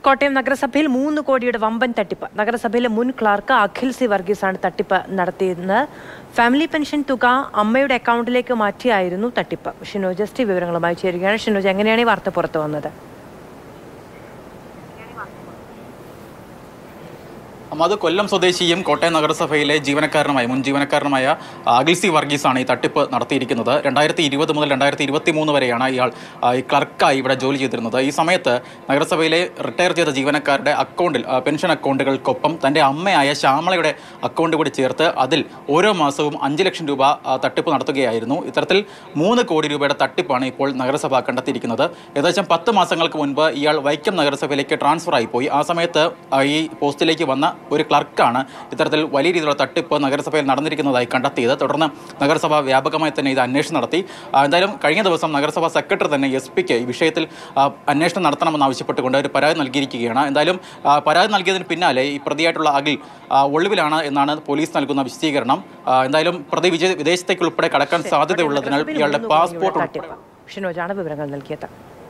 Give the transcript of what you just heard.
കോട്ടയം നഗരസഭയിൽ മൂന്ന് കോടിയുടെ വമ്പൻ തട്ടിപ്പ് നഗരസഭയിലെ മുൻ ക്ലാർക്ക് അഖിൽ സി വർഗീസാണ് തട്ടിപ്പ് നടത്തിയിരുന്നത് ഫാമിലി പെൻഷൻ തുക അമ്മയുടെ അക്കൗണ്ടിലേക്ക് മാറ്റിയായിരുന്നു തട്ടിപ്പ് ഷിനോജ് എസ് ടി വിവരങ്ങളുമായി ചേരുകയാണ് ഷിനോജ് എങ്ങനെയാണ് ഈ വാർത്ത പുറത്തു വന്നത് അത് കൊല്ലം സ്വദേശിയും കോട്ടയം നഗരസഭയിലെ ജീവനക്കാരനുമായ മുൻ ജീവനക്കാരനുമായ അഖിൽ സി വർഗീസാണ് ഈ തട്ടിപ്പ് നടത്തിയിരിക്കുന്നത് രണ്ടായിരത്തി ഇരുപത് മുതൽ രണ്ടായിരത്തി ഇരുപത്തി മൂന്ന് വരെയാണ് ഇയാൾ ആ, ഈ ക്ലർക്കായി ഇവിടെ ജോലി ചെയ്തിരുന്നത് ഈ സമയത്ത് നഗരസഭയിലെ റിട്ടയർ ചെയ്ത ജീവനക്കാരുടെ അക്കൗണ്ടിൽ ആ, പെൻഷൻ അക്കൗണ്ടുകൾക്കൊപ്പം തൻ്റെ അമ്മയായ ശ്യാമളയുടെ അക്കൗണ്ട് കൂടി ചേർത്ത് അതിൽ ഓരോ മാസവും അഞ്ച് ലക്ഷം രൂപ ആ, തട്ടിപ്പ് നടത്തുകയായിരുന്നു ഇത്തരത്തിൽ മൂന്ന് കോടി രൂപയുടെ തട്ടിപ്പാണ് ഇപ്പോൾ നഗരസഭ കണ്ടെത്തിയിരിക്കുന്നത് ഏകദേശം പത്ത് മാസങ്ങൾക്ക് മുൻപ് ഇയാൾ വൈക്കം നഗരസഭയിലേക്ക് ട്രാൻസ്ഫർ ആയി പോയി ആ സമയത്ത് ആ, ഈ പോസ്റ്റിലേക്ക് വന്ന ഒരു ക്ലർക്കാണ് ഇത്തരത്തിൽ വലിയ രീതിയിലുള്ള തട്ടിപ്പ് നഗരസഭയിൽ നടന്നിരിക്കുന്നതായി കണ്ടെത്തിയത് തുടർന്ന് നഗരസഭ വ്യാപകമായി തന്നെ ഇത് അന്വേഷണം നടത്തി ആ, എന്തായാലും കഴിഞ്ഞ ദിവസം നഗരസഭാ സെക്രട്ടറി തന്നെ എസ് പിക്ക് ഈ വിഷയത്തിൽ ആ, അന്വേഷണം നടത്തണമെന്ന് ആവശ്യപ്പെട്ടുകൊണ്ട് ഒരു പരാതി നൽകിയിരിക്കുകയാണ് എന്തായാലും ആ, പരാതി നൽകിയതിന് പിന്നാലെ ഈ പ്രതിയായിട്ടുള്ള അഖിൽ ആ, ഒളിവിലാണ് എന്നാണ് പോലീസ് നൽകുന്ന വിശദീകരണം ആ, എന്തായാലും പ്രതി വിജയ വിദേശത്തേക്ക് ഉൾപ്പെടെ കടക്കാൻ സാധ്യതയുള്ളതിനാൽ ഇയാളുടെ പാസ്പോർട്ട് ഉൾപ്പെടെ തട്ടിപ്പ് ഷിനോജാണ് വിവരങ്ങൾ നൽകിയത്